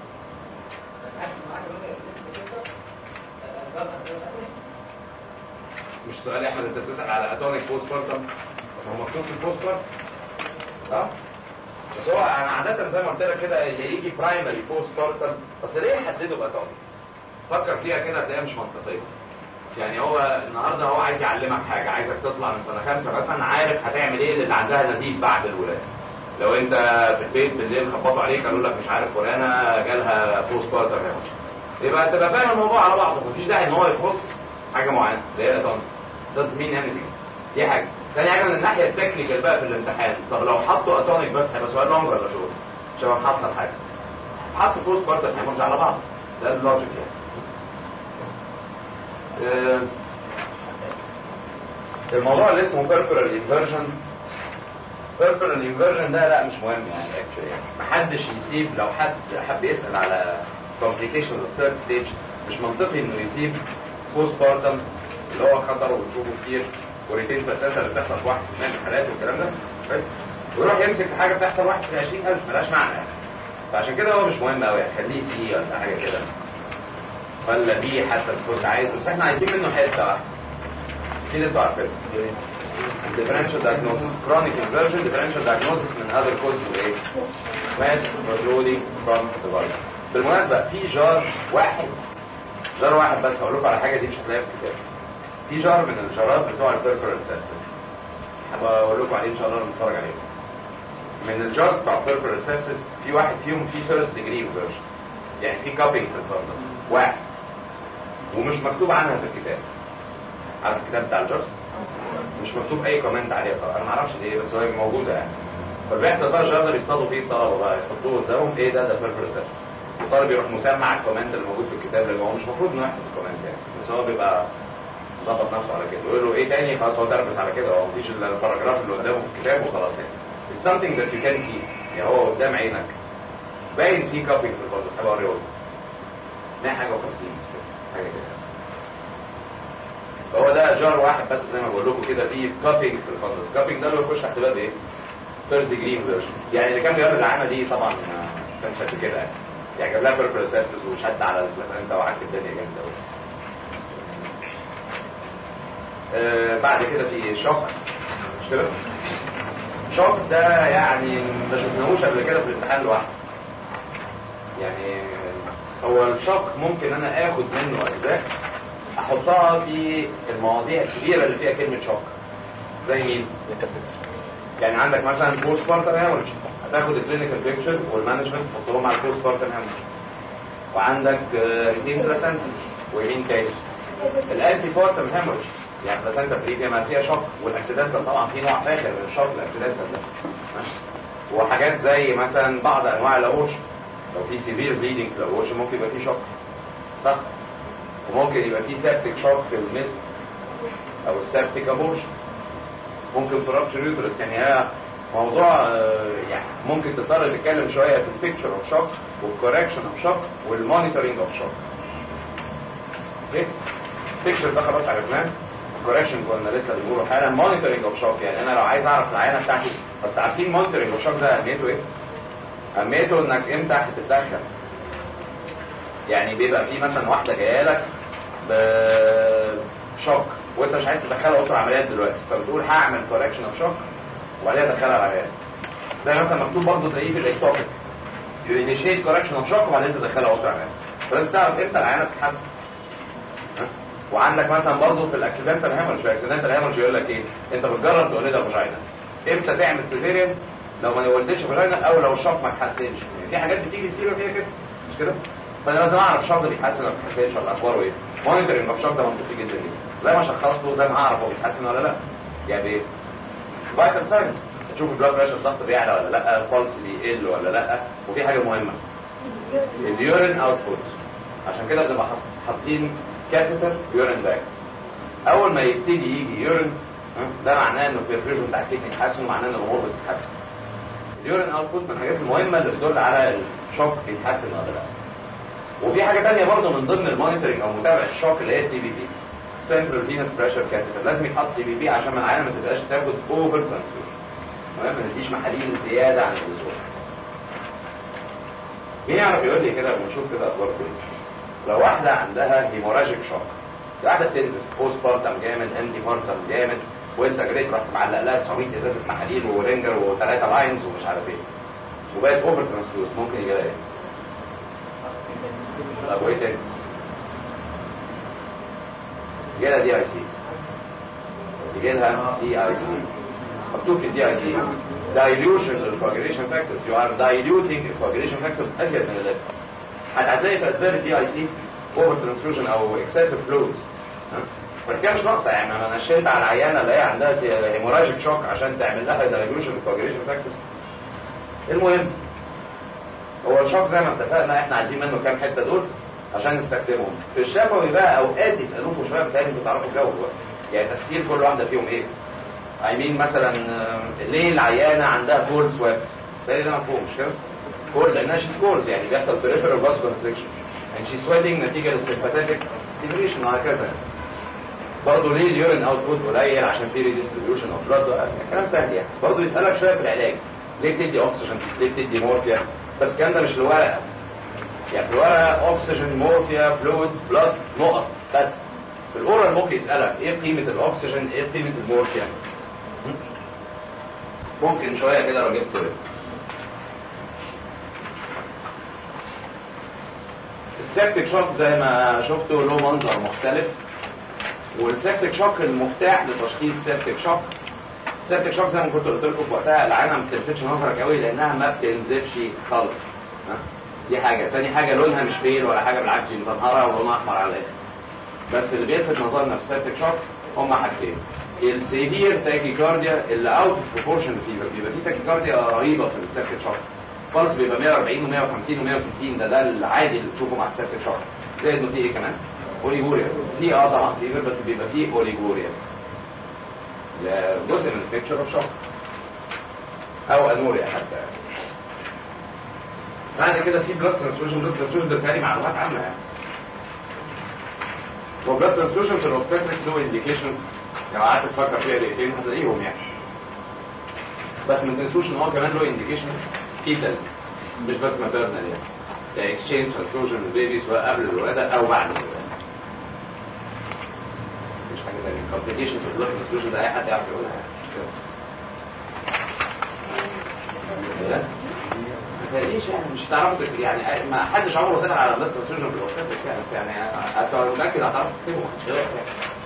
مش سؤال يا احمد انت بتسال على اتونيك بوست بارتم هو مكتوب في البوست بارتم اه بس هو انا عاده زي ما قلت لك كده يجي برايمري بوست بارتم بس ليه حدده باتونيك فكر فيها كده هتلاقيها مش منطقيه يعني هو النهارده هو عايز يعلمك حاجه عايزك تطلع من سنه خمسه مثلا عارف هتعمل ايه اللي عندها نزيف بعد الولاده لو انت في البيت بالليل خبطوا عليك قالوا لك مش عارف فلانه جالها بوست بارتم يبقى تبقى فاهم الموضوع على بعضه مفيش داعي ان هو يخص حاجه معينه اللي هي الاتونيك doesn't mean anything دي حاجه ثاني حاجه من الناحيه التكنيكال بقى في الامتحان طب لو حطوا اتونيك بس هيبقى سؤال لونج ولا شورت عشان محصل حاجه حطوا بوست بارتم هيمرج على بعض ده اللوجيك يعني آه الموضوع اللي اسمه peripheral inversion بيربرال انفيرجن ده لا مش مهم يعني اكشلي يعني محدش يسيب لو حد حب يسال على complication of third stage مش منطقي انه يسيب بوست بارتم اللي هو خطر وبتشوفه كتير وريتين بلاسنتا اللي بتحصل في واحد في المية من الحالات والكلام ده كويس ويروح يمسك في حاجه بتحصل واحد في 20000 ملهاش معنى يعني فعشان كده هو مش مهم قوي يعني خليه سي ولا حاجه كده ولا بي حتى سبورت عايز بس احنا عايزين منه حته واحده في اللي انتوا عارفينه differential diagnosis chronic inversion differential diagnosis من other causes وايه mass protruding from the body بالمناسبة في جار واحد جار واحد بس هقول لكم على حاجة دي مش هتلاقيها في الكتاب في جار من الجارات بتوع البيركورال سيبسس هبقى اقول لكم عليه ان شاء الله لما نتفرج عليه من الجارز بتوع البيركورال سيبسس في واحد فيهم في فيرست ديجري انفيرجن يعني في كابينج في الفرنس واحد ومش مكتوب عنها في الكتاب عارف الكتاب بتاع الجارز مش مكتوب اي كومنت عليها طبعا انا ما اعرفش ليه بس هو موجوده يعني فبيحصل بقى جاردر يصطادوا فيه الطلبه بقى يحطوه قدامهم ايه ده ده بيربر سيبس الطالب يروح مسمع الكومنت اللي موجود في الكتاب لان هو مش المفروض انه يحفظ الكومنت يعني بس هو بيبقى ظبط نفسه على كده يقول له ايه تاني خلاص هو دربس على كده هو مفيش الا الباراجراف اللي قدامه في الكتاب وخلاص يعني It's something that you can see يعني هو قدام عينك باين في كابينج في الفضل هبقى اوريه لك حاجه و50 حاجه كده فهو ده جار واحد بس زي ما بقول لكم كده فيه كابينج في الفندس كابينج ده اللي يخش تحت باب ايه فيرست ديجري انفيرجن يعني اللي كان بيعمل العامه دي طبعا ما كانش قد كده يعني يعني جاب لها بيربل سيبسس وشد على البلاسنتا وعك الدنيا جامده قوي آه بعد كده في شوك مش كده شوك ده يعني ما شفناهوش قبل كده في الامتحان لوحده يعني هو الشوك ممكن انا اخد منه اجزاء احطها في المواضيع الكبيرة اللي فيها كلمة شوك زي مين؟ يعني عندك مثلا بوست بارتن هامورج هتاخد الكلينيكال بيكتشر والمانجمنت تحطهم على البوست بارتن هامورج وعندك ريتين بلاسنتا ويمين تاني الانتي بارتن هامورج يعني بلاسنتا بريفيا ما فيها شوك والاكسيدنتال طبعا في نوع فاخر من الشوك الاكسيدنتال ده وحاجات زي مثلا بعض انواع الاورشن لو في سيفير بليدنج في الاورشن ممكن يبقى في شوك صح؟ وممكن يبقى في سابتك شوك في المست او السابتك ابورشن ممكن فرابشر يوترس يعني هي موضوع يعني ممكن تضطر تتكلم شويه في البيكتشر اوف شوك والكوركشن اوف شوك والمونيتورنج اوف شوك اوكي البيكتشر ده خلاص عرفناه الكوركشن كنا لسه بنقوله حالا مونيتورنج اوف شوك يعني انا لو عايز اعرف العينه بتاعتي بس عارفين مونيتورنج اوف شوك ده اهميته ايه؟ اهميته انك امتى هتتدخل يعني بيبقى في مثلا واحده جايه لك بشوك وانت مش عايز تدخلها اوضه عمليات دلوقتي فبتقول هعمل كوركشن اوف شوك وبعدين ادخلها العمليات زي مثلا مكتوب برضه تلاقيه في الاكتوبيك يو انيشيت كوركشن اوف شوك وبعدين تدخلها اوضه عمليات فلازم تعرف امتى العينه تتحسن وعندك مثلا برضه في الاكسيدنتال هامرج في الاكسيدنتال هامرج يقول لك ايه انت بتجرب تولدها فاجينا امتى تعمل سيزيريان لو ما ولدتش فاجينا او لو الشوك ما اتحسنش يعني في حاجات بتيجي سيرة فيها كده مش كده فانا لازم اعرف الشوك ده بيتحسن ولا ما بيتحسنش ولا اخباره ايه مونيتورنج اوف شوك ده منطقي جدا جدا زي ما شخصته زي ما اعرف هو بيتحسن ولا لا يعني ايه فايتال ساينس تشوف البلاد بريشر الضغط بيعلى ولا لا البلس بيقل ولا لا وفي حاجه مهمه اليورين اوتبوت عشان كده بنبقى حاطين كاتيتر يورين باك اول ما يبتدي يجي يورين ده معناه انه البرفيوجن بتاع الكدني اتحسن ومعناه ان الامور بتتحسن اليورين اوتبوت من الحاجات المهمه اللي بتدل على الشوك بيتحسن ولا لا وفي حاجه ثانيه برضه من ضمن المونيتورنج او متابعه الشوك اللي هي سي بي بي سنترال فينس بريشر كاتيتر لازم يتحط سي بي بي عشان من العينه ما تبقاش تاخد اوفر ترانسفيوجن تمام ما نديش محاليل زياده عن اللزوم مين يعرف يقول لي كده ونشوف كده اخباركم ايه لو واحده عندها هيموراجيك شوك واحده بتنزل بوست بارتم جامد انتي بارتم جامد وانت جريت رحت معلق لها 900 ازازه محاليل ورينجر وثلاثه لاينز ومش عارف ايه وبقت اوفر ترانسفيوز ممكن يجي لها ايه؟ طب وايه تاني؟ يجي لها دي اي سي يجي لها دي اي سي مكتوب في الدي اي سي dilution للcoagulation factors you are diluting الcoagulation factors ازيد من اللازم هتلاقي في اسباب الدي اي سي اوفر ترانسفيوجن او اكسسيف فلويدز فالكلام مش ناقصه يعني انا نشلت على العيانه اللي هي عندها هيموراجيك شوك عشان تعمل لها dilution للcoagulation factors المهم هو الشوك زي ما اتفقنا احنا عايزين منه كام حته دول عشان نستخدمهم في الشفوي بقى اوقات يسالوكوا شويه بتهيألي انتوا تعرفوا الجو بقى يعني تفسير كل واحده فيهم ايه اي مين مثلا آه، ليه العيانه عندها كولد سويت ده ده مفهوم مش كده كولد لانها شيز كولد يعني بيحصل بريفرال فاز كونستريكشن يعني شي سويتنج نتيجه للسيمباثيك ستيميوليشن وهكذا برضه ليه اليورين اوتبوت قليل عشان في ريديستريبيوشن اوف بلاد كلام سهل يعني برضه يسالك شويه في العلاج ليه بتدي اكسجين ليه بتدي مورفيا بس الكلام ده مش الورقه يعني في الورقه اكسجين مورفيا فلويدز بلاد نقط بس في الاورال ممكن يسالك ايه قيمه الاكسجين ايه قيمه المورفيا ممكن شويه كده لو جبت سيرت السيبتك شوك زي ما شفتوا له منظر مختلف والسيبتك شوك المفتاح لتشخيص سيبتك شوك سيبتك شوك زي ما كنت قلت لكم في وقتها العينه ما بتلفتش نظرك قوي لانها ما بتنزفش خالص ها؟ دي حاجه تاني حاجه لونها مش بيل ولا حاجه بالعكس دي مزهره ولونها احمر على الاخر بس اللي بيلفت نظرنا في السيبتك شوك هما حاجتين السيفير تاكيكارديا اللي اوت اوف بروبورشن فيبر بيبقى في تاكيكارديا رهيبه في السيبتك شوك خالص بيبقى 140 و150 و160 ده ده العادي اللي تشوفه مع السيبتك شوك زائد انه في ايه كمان؟ اوليجوريا في اه طبعا فيبر بس بيبقى فيه اوليجوريا ده جزء من البيكتشر اوف شوك او انوريا حتى بعد كده في بلاد ترانسفيوجن بلاد ترانسفيوجن ده تاني معلومات عامه يعني وبلاد ترانسفيوجن في الاوبستكتريكس له انديكيشنز لو قعدت تفكر فيها دقيقتين هتلاقيهم يعني بس ما تنسوش ان هو كمان له انديكيشنز فيتال مش بس ماتيرنال يعني يعني اكسشينج ترانسفيوجن البيبي سواء قبل الولاده او بعد الولاده مش حاجه ثانيه كومبليكيشنز في البلاد ترانسفيوجن ده اي حد يعرف يقولها يعني لا ما تقليش يعني مش هتعرفوا تك- يعني ما حدش عمره سأل على بلاد ترانسفيوجن في الاوبستكتريكس يعني بس يعني اتاكد هتعرفوا تكتبوا مش هيقف يعني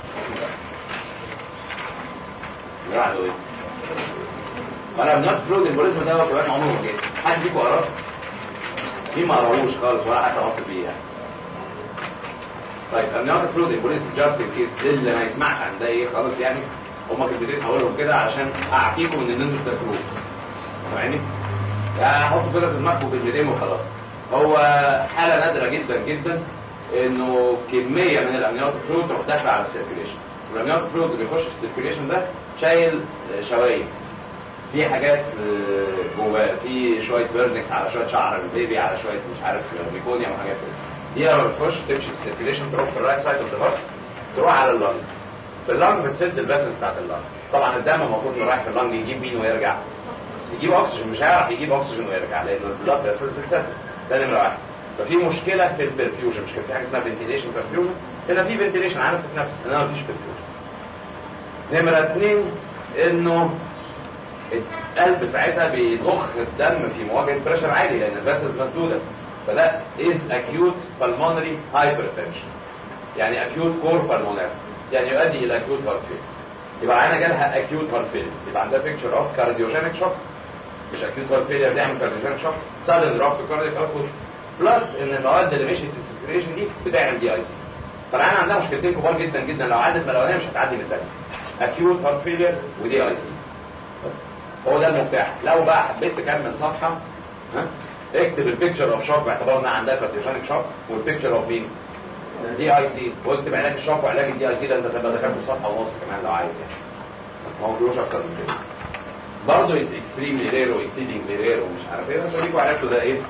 اللي بعده ايه؟ وانا بنوت فلويد البوليزم ده هو كمان عمره ما جه حد فيكم قراه؟ مين ما قراهوش خالص ولا حتى واثق بيه يعني طيب امنيوتيك فلويد امبوليزم جاست ان كيس ده اللي ما يسمعش عن ده ايه خالص يعني هما كلمتين هقولهم كده علشان اعطيكم ان انتوا تذاكروه فاهماني؟ يعني حطوا كده في دماغكم كلمتين وخلاص هو حاله نادره جدا جدا انه كميه من الامنيوتيك فلويد تروح داخله على السيركيليشن الامنيوتيك فلويد اللي بيخش في السيركيليشن ده شايل شوايب في حاجات آه، جواه في شويه بيرنكس على شويه شعر البيبي على شويه مش عارف ميكونيوم وحاجات كده دي لما بتخش تمشي في السيركيليشن تروح في الرايت سايد اوف ذا هارت تروح على اللنج في اللنج بتسد الفاسلز بتاعت اللنج طبعا الدم المفروض انه رايح في اللنج يجيب مين ويرجع يجيب اكسجين مش هيعرف يجيب اكسجين ويرجع لان البلاد فاسلز اتسد ده نمره واحد ففي مشكله في البرفيوجن مش كان في حاجه اسمها فنتيليشن برفيوجن هنا في فنتيليشن عارف تتنفس انما مفيش برفيوجن نمره اثنين انه القلب ساعتها بيضخ الدم في مواجهه بريشر عالي لان الفاسلز مسدوده فده از acute pulmonary hypertension يعني acute core pulmonary يعني يؤدي الى acute heart failure يبقى عينه جالها acute heart failure يبقى عندها picture of cardiogenic shock مش acute heart failure بتعمل cardiogenic shock sudden drop في cardiac output بلس ان المواد اللي مشيت في السيركيليشن دي بتعمل دي اي سي فالعينه عندها مشكلتين كبار جدا جدا لو عدت من الاولانيه مش هتعدي من الثانيه acute heart failure ودي اي سي بس هو ده المفتاح لو بقى حبيت تكمل صفحه ها اكتب البيكتشر اوف شوك باعتبار انها عندها كارديوجينيك شوك والبيكتشر اوف مين دي اي سي واكتب علاج الشوك وعلاج الدي اي سي ده انت تبقى دخلت في صفحه ونص كمان لو عايز يعني ما موضوعش اكتر من كده برضه اتس اكستريملي رير واكسيدنجلي رير ومش عارف ايه بس اديكوا عرفتوا ده ايه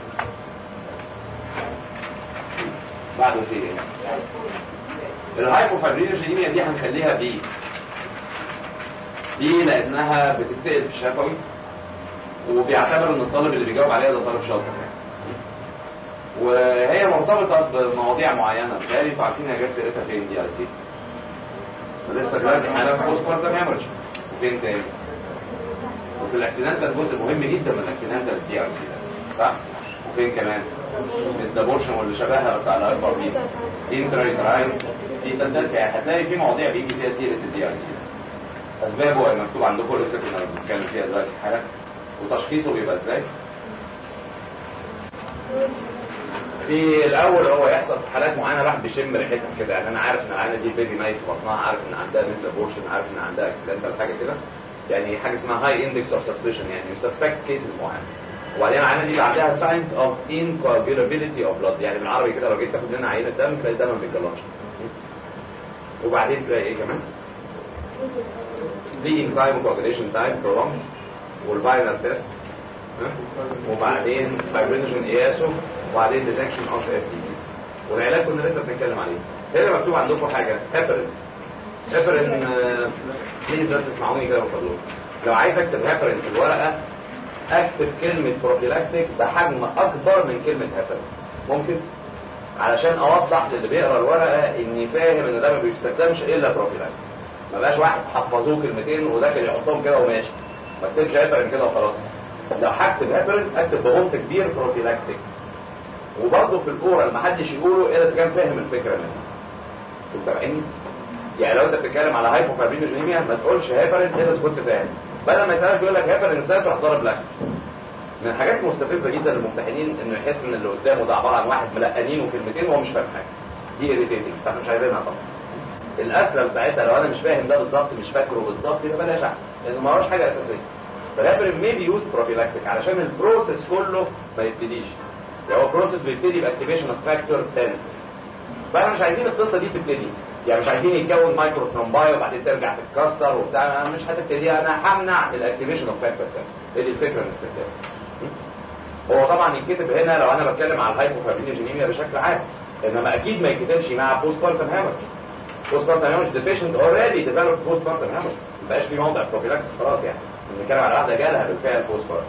بعده في ايه الهايبوفايبرينوجينيميا دي هنخليها بي دي لانها بتتسال في الشفوي وبيعتبر ان الطالب اللي بيجاوب عليها ده طالب شاطر يعني وهي مرتبطه بمواضيع معينه بالتالي انتوا عارفين هي جت سيرتها فين دي اي سي لسه دلوقتي حالات بوست بارتم هيمرج وفين تاني وفي الاكسيدنتال جزء مهم جدا من الاكسيدنتال دي اي سي ده صح وفين كمان ميستابورشن واللي شبهها بس على اكبر بيت انترايتراين دي تندس يعني هتلاقي في مواضيع بيجي فيها سيره الدي اي سي ده اسبابه مكتوب عندكم لسه كنا بنتكلم فيها دلوقتي حالا وتشخيصه بيبقى ازاي في الاول هو يحصل في حالات معينه الواحد بيشم ريحتها كده يعني انا عارف ان العينه دي البيبي ميت في بطنها عارف ان عندها مثل بورشن عارف ان عندها اكسيدنتال حاجه كده يعني حاجه اسمها هاي اندكس اوف سسبشن يعني سسبكت كيسز معينه وبعدين العينه دي بعدها ساينز اوف انكوابيلابيلتي اوف بلاد يعني بالعربي كده لو جيت تاخد منها عينه دم تلاقي الدم ما بيتجلطش وبعدين تلاقي ايه كمان bleeding time وcoagulation time prolonged والفاينل تيست وبعدين fibrinogen قياسه وبعدين detection of FTDs والعلاج كنا لسه بنتكلم عليه هنا مكتوب عندكم حاجه هيبرين هيبرين بليز بس اسمعوني كده من فضلكم لو عايز اكتب هيبرين في الورقه اكتب كلمه بروفيلاكتيك بحجم اكبر من كلمه هيبرين ممكن علشان اوضح للي بيقرا الورقه اني فاهم ان ده ما بيستخدمش الا بروفيلاكتيك ما بقاش واحد حفظوه كلمتين وداخل يحطهم كده وماشي ما اكتبش هيبرين كده وخلاص لو هكتب هيبرين اكتب بغمط كبير بروفيلاكتيك وبرضه في الاورال ما حدش يقوله الا اذا كان فاهم الفكره منه انتوا سامعيني؟ يعني لو انت بتتكلم على هايبوكاربينوجينيميا ما تقولش هيبرين الا اذا كنت فاهم بدل ما يسالك يقول لك هيبرين ازاي تروح ضارب لك من الحاجات المستفزه جدا للممتحنين انه يحس ان اللي قدامه ده عباره عن واحد ملقنينه كلمتين وهو مش فاهم حاجه دي اريتيتنج فاحنا مش عايزينها طبعا الاسلم ساعتها لو انا مش فاهم ده بالظبط مش فاكره بالظبط يبقى بلاش احسن لانه ما هوش حاجه اساسيه فالهيبرين ميبي يوز بروفيلاكتيك علشان البروسيس كله ما يبتديش يعني هو بروسيس بيبتدي باكتيفيشن اوف فاكتور 10 فاحنا مش عايزين القصه دي تبتدي يعني مش عايزين يتكون مايكرو ثرومباي وبعدين ترجع تتكسر وبتاع مش هتبتدي انا همنع الاكتيفيشن اوف فاكتور 10 دي الفكره من الاستخدام هو طبعا يتكتب هنا لو انا بتكلم على الهايبوفابينوجينيميا بشكل عام انما اكيد ما يتكتبش مع بوست بارتم هامج بوست بارتم هامج the patient already developed بوست بارتم هامج ما بقاش في موضع بروفيلاكسس خلاص يعني بنتكلم على واحده جالها بالفعل بوست بارتم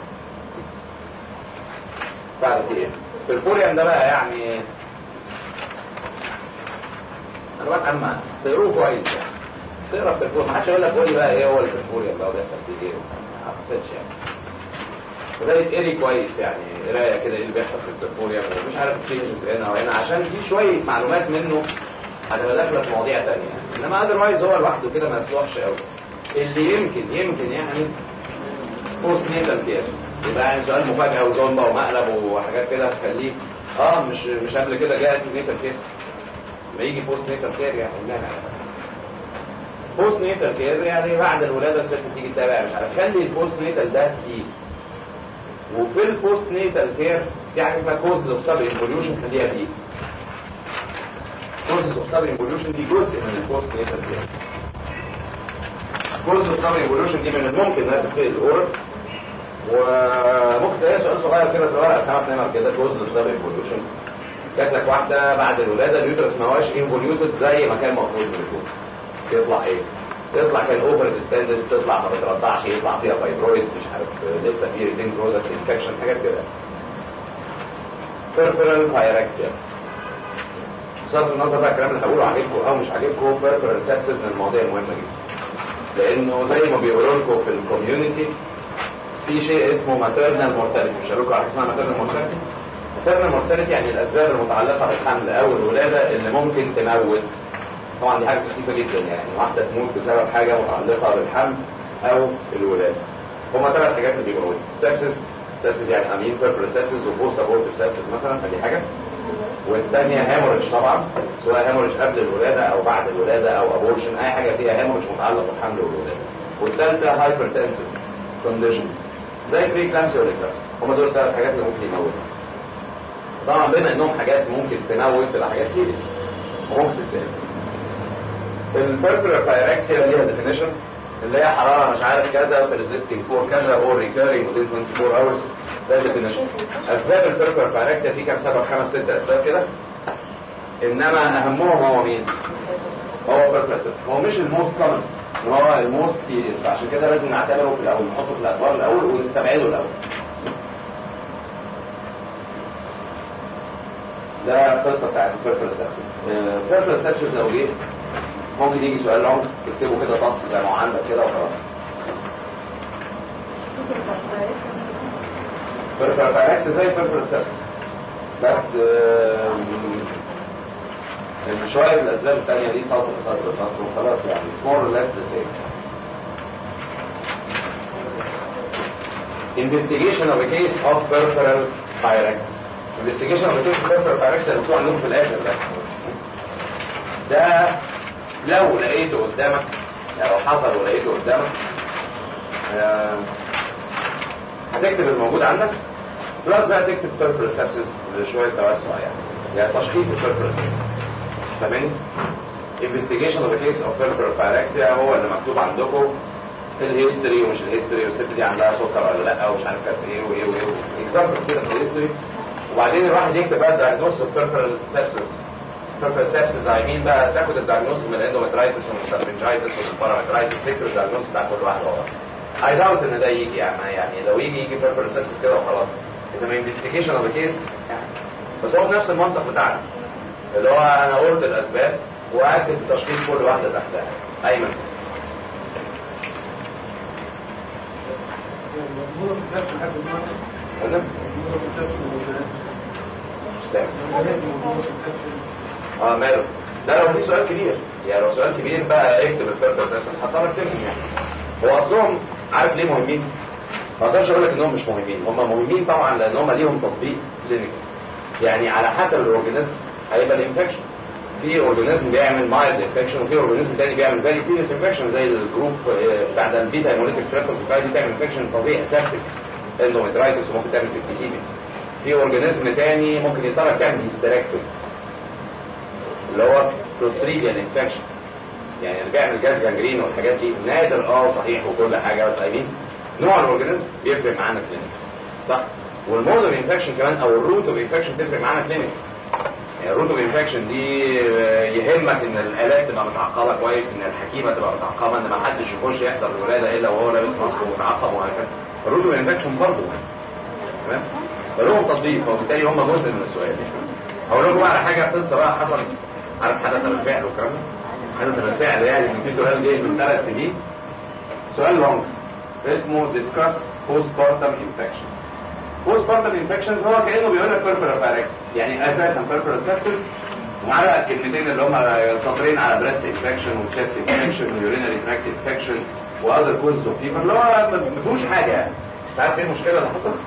بعد ايه في الفوريوم ده بقى يعني انا بقى اما تقروه كويس يعني تقرا في الفوريوم ما حدش يقول لك قول لي بقى ايه هو اللي في الفوريوم بقى وبيحصل فيه ايه ما اعتقدش يعني وده يتقري كويس يعني قرايه كده ايه اللي بيحصل في الفوريوم ومش عارف تشينجز هنا وهنا عشان في شويه معلومات منه هتبقى داخله في مواضيع ثانيه يعني. انما اذروايز هو لوحده كده ما يصلحش قوي اللي يمكن يمكن يعني بوست نيتال كير يبقى يعني سؤال مفاجاه وزومبا ومقلب وحاجات كده تخليك اه مش مش قبل كده جاءت نيتال كير ما يجي بوست نيتال كير يعني قلناها بوست نيتال كير يعني بعد الولاده الست تيجي تتابع مش عارف خلي البوست نيتال ده سي وفي البوست نيتال كير في حاجه اسمها كوزز اوف سب انفوليوشن خليها بي كوزز اوف سب انفوليوشن دي جزء من البوست نيتال كير كوزز اوف سب انفوليوشن دي من الممكن انها تتسال الاورال وممكن تلاقي سؤال صغير كده في الورقه خمس نمر كده كوزز اوف سب انفوليوشن جات لك واحده بعد الولاده اليوترس ما هواش انفوليوتد زي ما كان المفروض يكون يطلع ايه؟ يطلع كان اوفر ديستندد تطلع ما بترضعش يطلع فيها فايبرويد مش عارف لسه في ريتين برودكتس انفكشن حاجات كده بيرفرال بايركسيا بصرف النظر بقى الكلام اللي هقوله عاجبكم او مش عاجبكم بيرفرال سابسس من المواضيع المهمه جدا لانه زي ما بيقولوا لكم في الكوميونتي في شيء اسمه ماتيرنال مورتاليتي مش هقول لكم على اسمها ماتيرنال مورتاليتي ماتيرنال مورتاليتي يعني الاسباب المتعلقه بالحمل او الولاده اللي ممكن تموت طبعا دي حاجه سخيفه جدا يعني واحده تموت بسبب حاجه متعلقه بالحمل او الولاده هما ثلاث حاجات اللي بيقولوا سابسس سابسس يعني امين بيربل سابسس وبوست ابورتيف سابسس مثلا فدي حاجه والثانيه هيموريدج طبعا سواء هيموريدج قبل الولاده او بعد الولاده او ابورشن اي حاجه فيها هيموريدج متعلق بالحمل والولاده والثالثه هايبرتنسيف كونديشنز زي بري كلامسيا والاكلامسيا هما دول الثلاث حاجات اللي ممكن يموتوا طبعا بما انهم حاجات ممكن تموت تبقى حاجات سيريس وممكن تتسال البيربرال بايركسيا ليها ديفينيشن اللي هي حراره مش عارف كذا بريزيستنج فور كذا اور ريكيرنج within 24 اورز ده ديفينيشن اسباب البيربرال بايركسيا في كام سبب خمس ست اسباب كده انما اهمهم هو مين؟ هو بيربرال هو مش الموست كومن هو الموست سيريس فعشان كده لازم نعتبره في الاول نحطه في الاعتبار الاول ونستبعده الاول ده القصه بتاعت البيربرال سابسس البيربرال سابسس لو جه ممكن يجي سؤال عمر تكتبه كده نص زي ما هو عندك كده وخلاص بيربرال بايركس زي بيربرال سابسس بس آم، شويه من الاسباب الثانيه دي سطر سطر سطر وخلاص يعني مور ليس ذا سيم investigation of a case of peripheral pyrexia investigation of a case of peripheral pyrexia اللي مكتوب عندكم في الاخر ده ده لو لقيته قدامك يعني لو حصل ولقيته قدامك آه، هتكتب الموجود عندك بلس بقى تكتب بيربرال سابسس بشويه توسع يعني يعني تشخيص البيربرال سابسس فاهمني؟ investigation of a case of peripheral pyrexia هو اللي مكتوب عندكم الهيستوري ومش الهيستوري والست دي عندها سكر ولا لا ومش عارف كانت ايه وايه وايه اكزامبل كده في الهيستوري وبعدين الواحد يكتب بقى diagnosis of peripheral sepsis peripheral sepsis I mean بقى تاخد الدايجنوز من الاندومترايتس ومن السالفنجايتس ومن البارامترايتس تكتب الدايجنوز بتاع كل واحد هو I doubt ان ده يجي يعني يعني لو يجي يجي peripheral sepsis كده وخلاص انما investigation of a case يعني بس هو بنفس المنطق بتاعنا اللي هو انا قلت الاسباب واكتب تشخيص كل واحده تحتها ايمن أنا؟ مش سامع. اه ماله ده لو في سؤال كبير يعني لو سؤال كبير بقى اكتب البيربس حطها اكتبهم يعني هو اصلهم عارف ليه مهمين؟ ما اقدرش اقول لك انهم مش مهمين هم مهمين طبعا لان هم ليهم تطبيق كلينيكال يعني على حسب الاورجانيزم هيبقى الانفكشن في اورجانيزم بيعمل مايلد انفكشن وفي اورجانيزم تاني بيعمل فيري سيريس انفكشن زي الجروب بتاع ده البيتا هيموليتيك ستريبتوكوكاي دي تعمل انفكشن فظيع سيبتك اندوميترايتس وممكن تعمل سيبتيسيميا في اورجانيزم تاني ممكن يضطرك تعمل هيستريكتومي اللي هو كلوستريديان انفكشن يعني اللي بيعمل جاز جانجرين والحاجات دي نادر اه صحيح وكل حاجه بس قايلين نوع الاورجانيزم بيفرق معانا كلينيك صح والمود اوف انفكشن كمان او الروت اوف انفكشن تفرق معانا كلينيك يعني الروت اوف انفكشن دي يهمك ان الالات تبقى متعقمه كويس ان الحكيمه تبقى متعقمه ان ما حدش يخش يحضر الولاده الا وهو لابس ماسك ومتعقم وهكذا الروت اوف انفكشن برضه تمام فلهم تطبيق وبالتالي هم جزء من السؤال هقول لكم بقى على حاجه قصه بقى حصل عارف حدث بالفعل والكلام ده حدث بالفعل يعني ان في سؤال جاي من ثلاث سنين سؤال لونج اسمه discuss postpartum infections postpartum infections هو كانه بيقول لك peripheral pyrexia يعني اساسا peripheral sepsis ومعاه بقى الكلمتين اللي هم سطرين على breast infection و chest infection و urinary tract infection و other causes of fever اللي هو ما فيهوش حاجه يعني عارف ايه المشكله اللي حصلت؟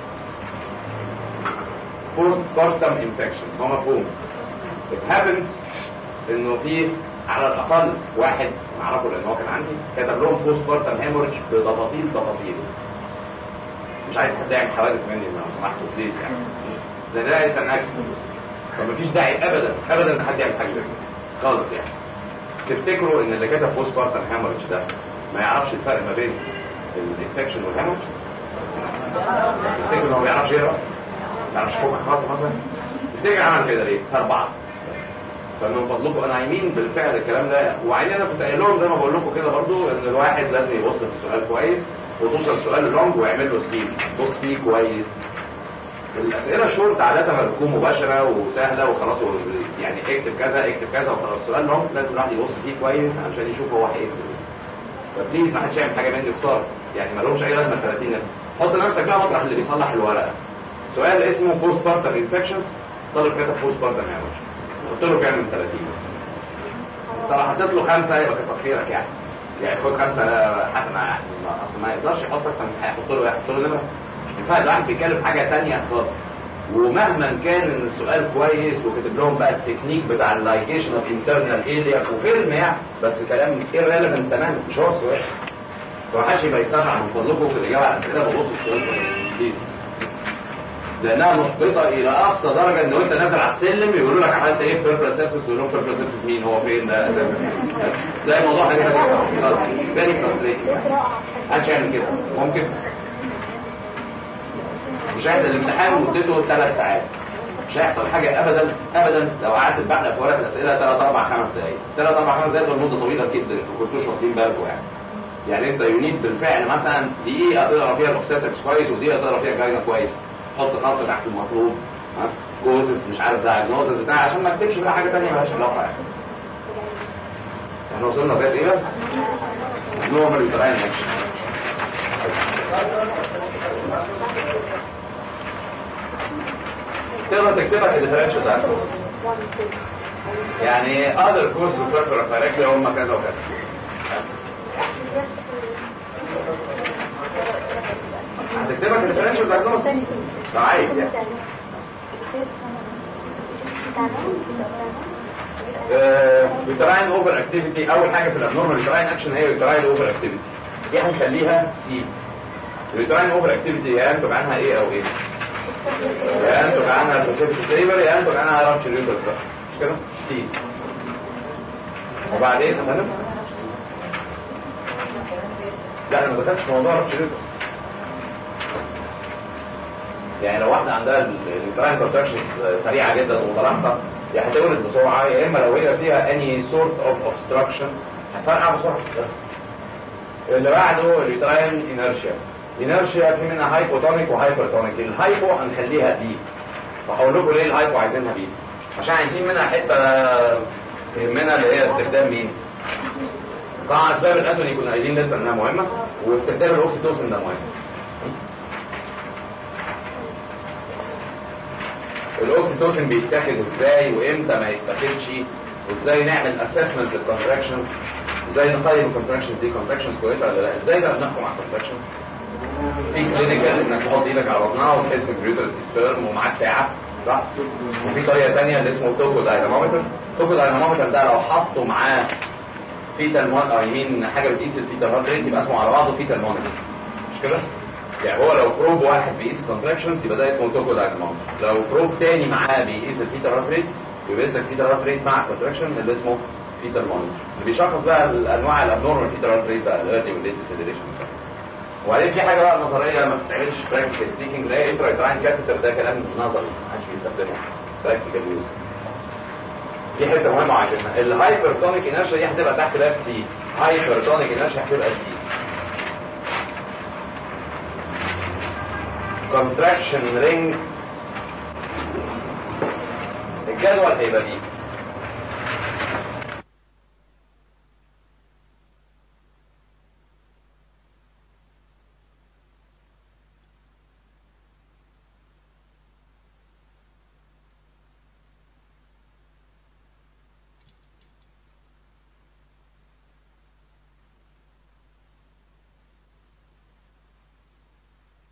postpartum infections هو مفهوم it happens انه في على الاقل واحد اعرفه لان هو كان عندي كتب لهم بوست بارتم هيموريدج بتفاصيل تفاصيل مش عايز حد يعمل حوادث مني لو سمحتوا بليز يعني ده ده انسان اكسيدنت فمفيش داعي ابدا ابدا ان حد يعمل حاجه زي كده خالص يعني تفتكروا ان اللي كتب بوست بارتم هيموريدج ده ما يعرفش الفرق ما بين الانفكشن والهيموريدج تفتكروا ان هو ما بيعرفش يقرا ما بيعرفش فوق خط مثلا تفتكر عمل كده ليه؟ صار بعض فمن فضلكم انا عايمين بالفعل الكلام ده وعايزين انا كنت قايل لهم زي ما بقول لكم كده برضو ان الواحد لازم يبص في السؤال كويس وتوصل السؤال اللونج ويعمل له سكيم بص فيه كويس الاسئله الشورت عاده ما بتكون مباشره وسهله وخلاص يعني اكتب كذا اكتب كذا وخلاص السؤال لونج لازم الواحد يبص فيه كويس عشان يشوف هو هيكتب فبليز ما حدش يعمل حاجه مني خساره يعني ما لهمش اي لازمه 30 حط نفسك بقى مطرح اللي بيصلح الورقه سؤال اسمه بوست بارتم انفكشنز طالب كتب بوست بارتم هامش قلت له كام من 30 طبعا حطيت له خمسه يبقى كتر خيرك يعني يعني خد خمسه حسن يعني اصل ما يقدرش يحط اكتر من هيحط له يحط له نمره ينفع الواحد بيتكلم حاجه ثانيه خالص ومهما كان ان السؤال كويس وكتب لهم بقى التكنيك بتاع اللايكيشن اوف انترنال اليا وفيلم يعني بس كلام ايرليفنت تماما مش هو السؤال فمحدش يبقى يتسرع من فضلكم في الاجابه على الاسئله ببص السؤال بليز لانها محبطه الى اقصى درجه ان وانت نازل على السلم يقولوا لك عملت ايه في بيربل سيبسس تقول لهم بيربل سيبسس مين هو فين ده اساسا تلاقي الموضوع حاجه فيري فرستريتنج محدش يعمل كده ممكن مشاهد الامتحان مدته ثلاث ساعات مش هيحصل حاجه ابدا ابدا لو قعدت تبعنا في ورقه الاسئله ثلاث اربع خمس دقائق ثلاث اربع خمس دقائق دول مده طويله جدا ما كنتوش واخدين بالكم يعني يعني انت يونيت بالفعل مثلا دقيقه تقرا فيها الاوبستاتكس كويس ودقيقه تقرا فيها الجاينا كويس حط خط تحت المطلوب ها كوزس مش عارف دايجنوزس بتاع عشان ما تكتبش بقى حاجه ثانيه مالهاش علاقه يعني احنا وصلنا لغايه ايه بقى؟ نورمال يوتراين اكشن تقدر تكتبها كديفرنشال دايجنوزس يعني other cause of peripheral pyrexia هم كذا وكذا هتكتبها كديفرنشال دايجنوزس لو عايز يعني يوتراين اوفر اكتيفيتي اول حاجه في الابنورمال يوتراين اكشن هي يوتراين اوفر اكتيفيتي دي هنخليها سي اليوتراين اوفر اكتيفيتي يا ينتج عنها ايه او ايه يا ينتج عنها باسيفيك سيبر يا ينتج عنها رابتشر يوترس مش كده سي وبعدين يا فندم لا انا ما دخلتش في موضوع رابشر يوترس يعني لو واحده عندها الانتراين كونتراكشنز سريعه جدا ومتلاحقه يا هتولد بسرعه يا اما لو هي فيها اني سورت اوف اوبستراكشن هتفرقع بسرعه اللي بعده اليوتراين انرشيا انرشيا في منها هايبوتونيك وهايبرتونيك الهايبو هنخليها بي فهقول لكم ليه الهايبو عايزينها بي عشان عايزين منها حته منها اللي هي استخدام مين طبعا اسباب الاتوني كنا قايلين لسه انها مهمه واستخدام الاوكسيتوسن ده مهم الاوكسيتوسن بيتاخد ازاي وامتى ما يتاخدش وازاي نعمل اسسمنت للكونتراكشنز ازاي نقيم الكونتراكشنز دي كونتراكشنز كويسه ولا لا ازاي بقى بنحكم على الكونتراكشن في كلينيكال انك تحط ايدك على بطنها وتحس بريوترس سبيرم ومعاك ساعه صح وفي طريقه ثانيه اللي اسمه توكو داينامومتر توكو داينامومتر ده لو حطه معاه فيتال مون اي مين حاجه بتقيس الفيتال هارت ريت يبقى اسمه على بعضه فيتال مونيتور مش كده؟ يعني هو لو بروب واحد بيقيس الكونتراكشنز يبقى ده اسمه توكو داينامومتر لو بروب تاني معاه بيقيس الفيتال هارت ريت يبقى يقيس الفيتال هارت ريت مع الكونتراكشن اللي اسمه فيتال مونيتور اللي بيشخص بقى الانواع الابنورمال فيتال هارت ريت بقى الايرلي والليت ديسيدريشن وبعدين في حاجه بقى نظريه ما بتتعملش براكتيكال سبيكنج اللي هي انترايتراين كاتيتر ده كلام نظري ما حدش بيستخدمه براكتيكال يوز دي حته مهمه عشان الهايبرتونيك انرشيا دي هتبقى تحت لاب سي هايبرتونيك انرشيا هتبقى سي كونتراكشن رينج الجدول هيبقى دي